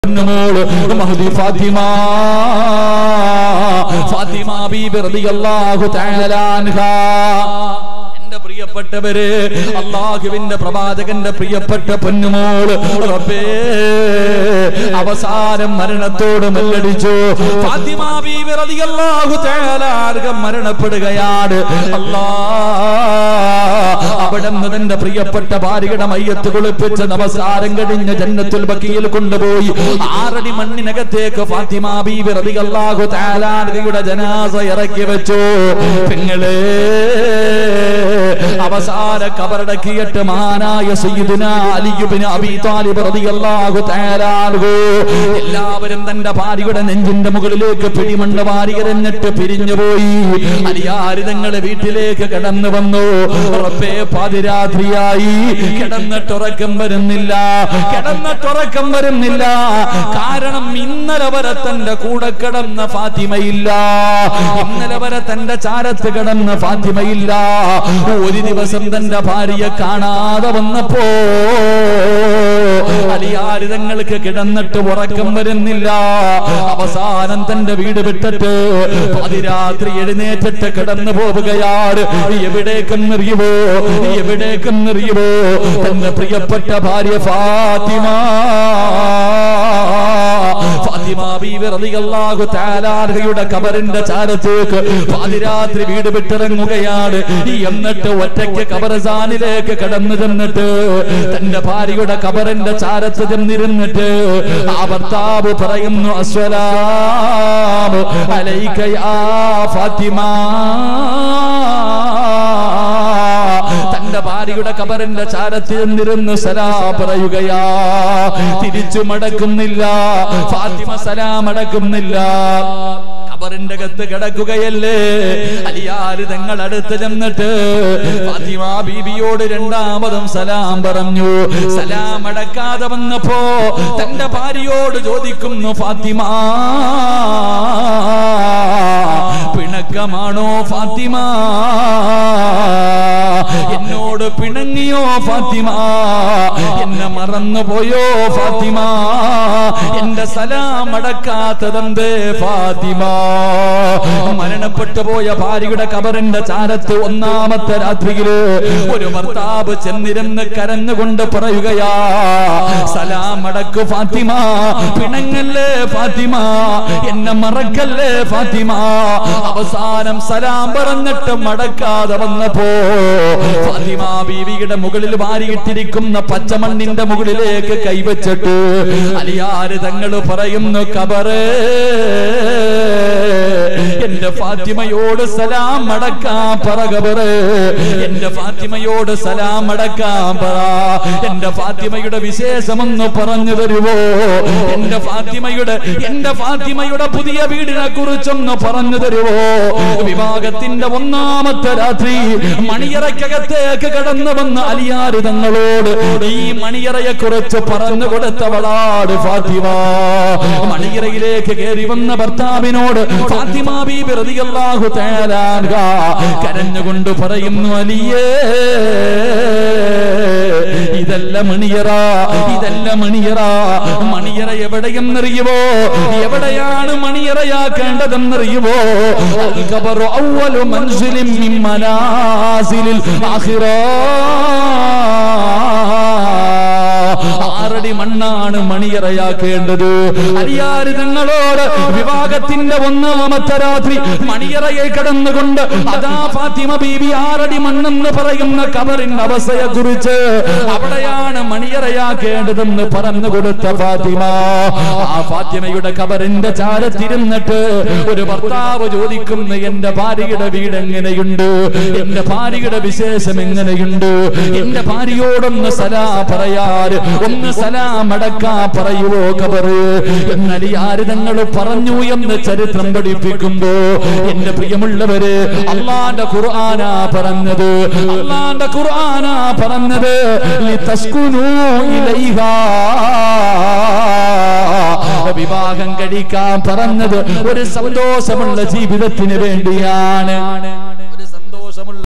പൊന്നുമോള് മഹദി ഫാത്തിമ ഫാത്തിമ ബീബി റളിയല്ലാഹു തആല അൻഹാ എന്റെ പ്രിയപ്പെട്ടവര് അള്ളാഹുവിന്റെ പ്രവാചകന്റെ പ്രിയപ്പെട്ട പൊന്നുമോള് റബ്ബേ അവസാനം മരണത്തോട് മല്ലടിച്ചു ഫാത്തിമ ബീബി റളിയല്ലാഹു തആല അൻഹ മരണപ്പെടുകയാണ് അല്ലാ അവിടെ നിന്ന് തന്റെ പ്രിയപ്പെട്ട ഭാര്യയുടെ മയ്യത്ത് കുളിപ്പിച്ച് നമസ്കാരം കഴിഞ്ഞ് ജന്നത്തുൽ ബക്കിയിൽ കൊണ്ടുപോയി ആറടി മണ്ണിനകത്തേക്ക് ഫാത്തിമ ബീബി റളിയല്ലാഹു തആല അൻഹയുടെ ജനാസ ഇറക്കി വെച്ചു പെങ്ങളെ അവസാന കബറടക്കിയിട്ട് മഹാനായ സയ്യിദുന അലിയുബിന് അബി താലിബ് റളിയല്ലാഹു തആല അൻഹു എല്ലാവരും തന്റെ ഭാര്യയുടെ നെഞ്ചിന്റെ മുകളിലേക്ക് പിടിമണ്ണ് വാരികരഞ്ഞിട്ട് പിരിഞ്ഞുപോയി അലിയാരിതങ്ങളെ വീട്ടിലേക്ക് കടന്നു വന്നു ഉറപ്പേ പാതിരാത്രിയായി കിടന്നിട്ടുറക്കം വരുന്നില്ല കിടന്നിട്ടുറക്കം വരുന്നില്ല കാരണം ഇന്നലെ വരെ തന്റെ കൂടെ കിടന്ന ഫാത്തിമയില്ല ഇന്നലെ വരെ തന്റെ ചാരത്ത് കിടന്ന ഫാത്തിമയില്ല ഒരു ദിവസം തന്റെ ഭാര്യയെ കാണാതെ വന്നപ്പോ അലിയാരിതങ്ങൾക്ക് കിടന്നിട്ട് ഉറക്കം വരുന്നില്ല അവസാനം തന്റെ വീട് വിട്ടിട്ട് പാതിരാത്രി എഴുന്നേറ്റിട്ട് കിടന്നു പോവുകയാണ് എവിടേക്കെന്നറിയുമോ എവിടേക്കെന്നറിയുമോ തന്റെ പ്രിയപ്പെട്ട ഭാര്യ ഫാത്തിമ ഫാത്തിമ ബീവി റളിയല്ലാഹു തആല അൻഹയുടെ കബറിന്റെ ചാരത്തേക്ക് പാതിരാത്രി വീട് വിട്ടിറങ്ങുകയാണ് എന്നിട്ട് ഒറ്റയ്ക്ക് കബറസാനിലേക്ക് കടന്നു ചെന്നിട്ട് തന്റെ ഭാര്യയുടെ കബറിന്റെ ചാരത്ത് ചെന്നിരുന്നിട്ട് ആ ഭർത്താവ് പറയുന്നു അസ്വലാമു അലൈക യാ ഫാത്തിമ തന്റെ ഭാര്യയുടെ കബറിന്റെ ചാരത്ത് ചെന്നിരുന്ന് സലാ പറയുകയാ തിരിച്ചു മടക്കുന്നില്ല ഫാത്തിമ സലാം അടക്കുന്നില്ല കബറിന്റെ കത്ത് കിടക്കുകയല്ലേ അലിയാര് തങ്ങൾ അടുത്ത് ചെന്നിട്ട് ഫാത്തിമ ബീബിയോട് രണ്ടാമതും സലാം പറഞ്ഞു സലാം അടക്കാതെ വന്നപ്പോ തന്റെ ഭാര്യയോട് ചോദിക്കുന്നു ഫാത്തിമ പിണക്കമാണോ ഫാത്തിമ എന്നോട് പിണങ്ങിയോ ഫാത്തിമ എന്നെ മറന്നുപോയോ ഫാത്തിമ എന്റെ സലാം അടക്കാത്തതെന്തേ ഫാത്തിമ മരണപ്പെട്ടു പോയ ഭാര്യയുടെ കബറിന്റെ ചാരത്ത് ഒന്നാമത്തെ രാത്രിയില് ഒരു ഭർത്താവ് ചെന്നിരുന്ന് കരഞ്ഞുകൊണ്ട് പറയുകയാ സലാം അടക്കു ഫാത്തിമ പിണങ്ങല്ലേ ഫാത്തിമ എന്നെ മറക്കല്ലേ ഫാത്തിമ അവസാനം സലാം പറഞ്ഞിട്ട് മടക്കാതെ വന്നപ്പോ ഫാത്തിമ ബീവിയുടെ മുകളിൽ വാരിയിട്ടിരിക്കുന്ന പച്ചമണ്ണിന്റെ മുകളിലേക്ക് കൈവച്ചിട്ട് അലിയാര് തങ്ങൾ പറയുന്നു കബറേ എന്റെ ഫാത്തിമയോട് സലാം അടക്കാൻ പറ കബറ് എന്റെ ഫാത്തിമയോട് സലാം അടക്കാൻ പറ എന്റെ ഫാത്തിമയുടെ വിശേഷമൊന്ന് പറഞ്ഞു തരുവോ എന്റെ ഫാത്തിമയുടെ എന്റെ ഫാത്തിമയുടെ പുതിയ വീടിനെ കുറിച്ചൊന്ന് പറഞ്ഞു തരുവോ വിവാഹത്തിന്റെ ഒന്നാമത്തെ രാത്രി മണിയറയ്ക്കകത്തേക്ക് കടന്നു വന്ന അലിയാര് തങ്ങളോട് ഈ മണിയറയെ കുറിച്ച് പറഞ്ഞു കൊടുത്തവളാട് ഫാത്തിമ മണിയറയിലേക്ക് കയറി വന്ന ഭർത്താവിനോട് ഫാത്തിമ ബീബി റളിയല്ലാഹു തആല അൻഹ കരഞ്ഞുകൊണ്ട് പറയുന്നു അലിയേ ഇതല്ല മണിയറ ഇതല്ല മണിയറ മണിയറ എവിടെയെന്നറിയുമോ എവിടെയാണ് മണിയറയാക്കേണ്ടതെന്നറിയുമോ അൽ ഖബറു അവ്വലു മൻസിലിൻ മിൻ മനാസിലിൽ ആഖിറ ആറടി മണ്ണാണ് മണിയറയാക്കേണ്ടത് അരിയാര് തങ്ങളോട് വിവാഹത്തിന്റെ ഒന്നാമത്തെ രാത്രി മണിയറയെ കടന്നുകൊണ്ട് അതാ ഫാത്തിമ ബീബി ആറടി മണ്ണെന്ന് പറയുന്ന കബറിന്റെ അവസ്ഥയെ കുറിച്ച് അവിടെയാണ് മണിയറയാക്കേണ്ടതെന്ന് പറഞ്ഞു കൊടുത്ത ഫാത്തിമ ആ ഫാത്തിമയുടെ കബറിന്റെ ചാരത്തിരുന്നിട്ട് ഒരു ഭർത്താവ് ചോദിക്കുന്നു എന്റെ ഭാര്യയുടെ വീട് എങ്ങനെയുണ്ട് എന്റെ ഭാര്യയുടെ വിശേഷം എങ്ങനെയുണ്ട് എന്റെ ഭാര്യയോടൊന്ന് സലാ പറയാറ് ഒന്ന് സലാം അടക്കാ പറയുവോ കബറ് എന്നാൽ ആര് തങ്ങൾ പറഞ്ഞു എന്ന് ചരിത്രം പഠിപ്പിക്കുമ്പോ എന്റെ പ്രിയമുള്ളവര് അള്ളാന്റെ ഖുർആനാ പറഞ്ഞത് അള്ളാന്റെ ഖുർആനാ പറഞ്ഞത് ലിതസ്കുനൂ ഇലൈഹാ വിവാഹം കഴിക്കാൻ പറഞ്ഞത് ഒരു സന്തോഷമുള്ള ജീവിതത്തിന് വേണ്ടിയാണ്